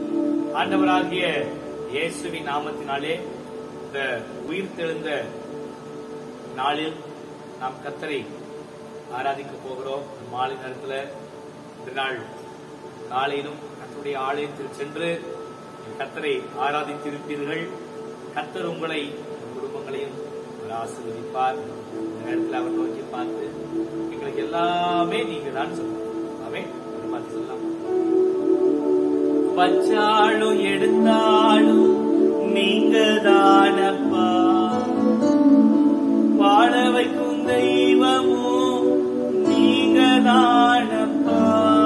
ஆண்டவராகிய இயேசுவின் நாமத்தினாலே இந்த உயிர்த்தெழுந்த நாளில் நாம் கத்தரை ஆராதிக்க போகிறோம் மாலை நேரத்துல இந்த நாள் காலையிலும் கத்தருடைய ஆலயத்தில் சென்று கத்தரை ஆராதித்திருப்பீர்கள் கத்தர் உங்களை உங்கள் குடும்பங்களையும் அவர் ஆசீர்வதிப்பார் இந்த நேரத்தில் அவர் நோக்கி பார்த்து எங்களுக்கு எல்லாமே நீங்க தான் சொல்லணும் அவன் பார்த்து சொல்லலாம் வச்சாலும் எடுத்தாலும் நீங்க தானப்பா வாழ வைக்கும் தெய்வமும் நீங்க தானப்பா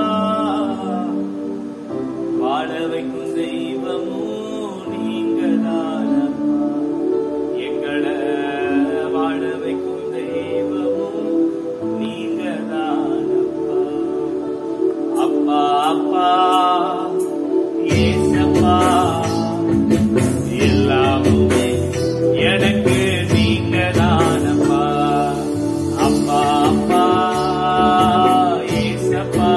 வாழ வைக்கும் தெய்வமும் நீங்க தானப்பா எங்களை வாழ வைக்கும் தெய்வமும் நீங்க தானப்பா அப்பா அப்பா ஏசப்பா எல்லாமுமே எனக்கு நீங்க தானப்பா அப்பா அப்பா ஏசப்பா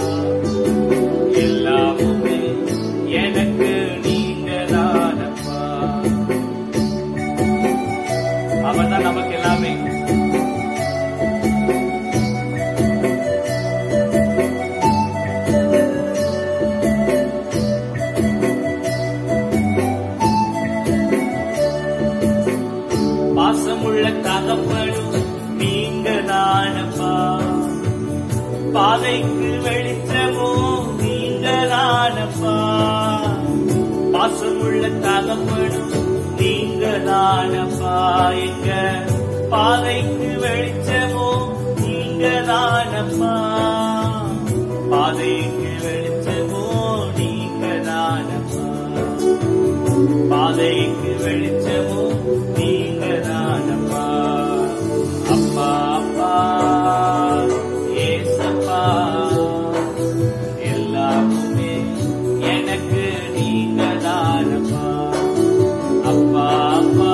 எல்லாமுமே எனக்கு நீங்க தானப்பா அவன் தான் நமக்கு எல்லாமே பாசமுள்ள தகப்படும் நீங்க தானப்பா பாதைக்கு வெளிச்சமோ நீங்க தானப்பா பாசமுள்ள தகப்படும் நீங்க தானப்பா எங்க பாதைக்கு வெளிச்சமோ நீங்க தானப்பா பாதைக்கு வெளிச்சமோ நீங்க தானப்பா பாதைக்கு வெளிச்சமோ நீங்க தானப்பா அப்பா அப்பா ஏசப்பா எல்லாமே எனக்கு நீங்க தானப்பா அப்பா அப்பா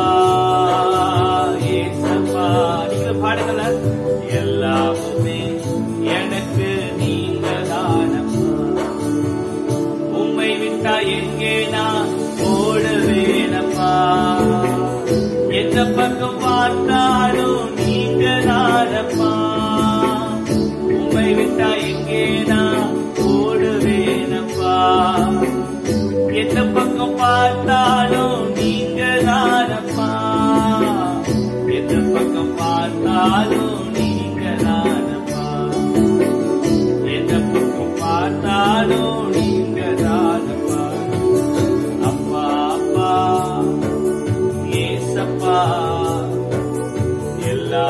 ஏசப்பா நீங்க பாடுங்கள எல்லாமே எனக்கு நீங்க தானப்பா உம்மை விட்டா எங்கே நான் ஓடுவேனப்பா எந்த பக்கம் பார்த்தாலும் நீங்க தானப்பா உம்மை விட்டா எங்கே நான் ஓடுவேனப்பா எந்த பக்கம் பார்த்தாலும் நீங்க தானப்பா எந்த பக்கம் பார்த்தாலும் நீங்க தானப்பா எந்த பக்கம் பார்த்தாலும் நீங்க தானப்பா அப்பா அப்பா ஏசப்பா எல்லா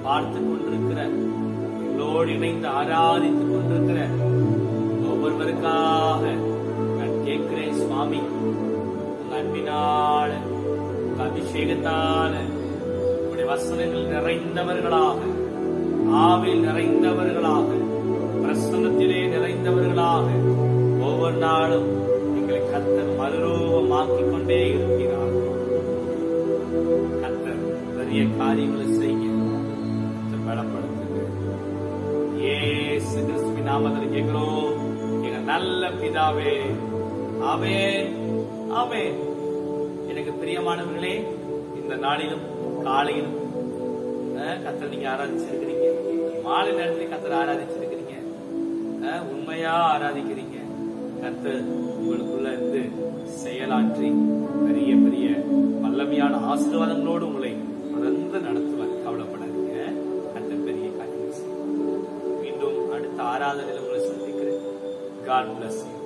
பார்த்து கொண்டிருக்கிற எங்களோடு இணைந்து ஆராதித்துக் கொண்டிருக்கிற ஒவ்வொருவருக்காக நான் கேட்கிறேன் சுவாமி உங்க அன்பினால உங்க அபிஷேகத்தால உங்களுடைய வசனங்கள் நிறைந்தவர்களாக ஆவில் நிறைந்தவர்களாக பிரசன்னத்திலே நிறைந்தவர்களாக ஒவ்வொரு நாளும் எங்களை கத்தர் மறுரூபமாக்கிக் கொண்டே இருக்கிறார் கத்தர் பெரிய காரியங்களை செய்ய கத்தர் பலப்படுத்துங்க இயேசு கிறிஸ்துவின் நாமத்தில் கேட்கிறோம் எங்க நல்ல பிதாவே ஆமென் ஆமென் எனக்கு பிரியமானவர்களே இந்த நாளிலும் காலையிலும் அஹ், கத்தரை நீங்க ஆராதிச்சிருக்கிறீங்க மாலை நேரத்தில் கத்தரை ஆராதிச்சிருக்கிறீங்க அஹ், உண்மையா ஆராதிக்கிறீங்க கத்தர் உங்களுக்குள்ள இருந்து செயலாற்றி பெரிய பெரிய வல்லமையான ஆசீர்வாதங்களோடு உங்களை தொடர்ந்து நடத்துவார் கவலைப்படாதீங்க கத்தர் பெரிய காரியம் செய்வார். மீண்டும் அடுத்த ஆராதனையில் உங்களை சந்திக்கிறேன் காட் பிளஸ் யூ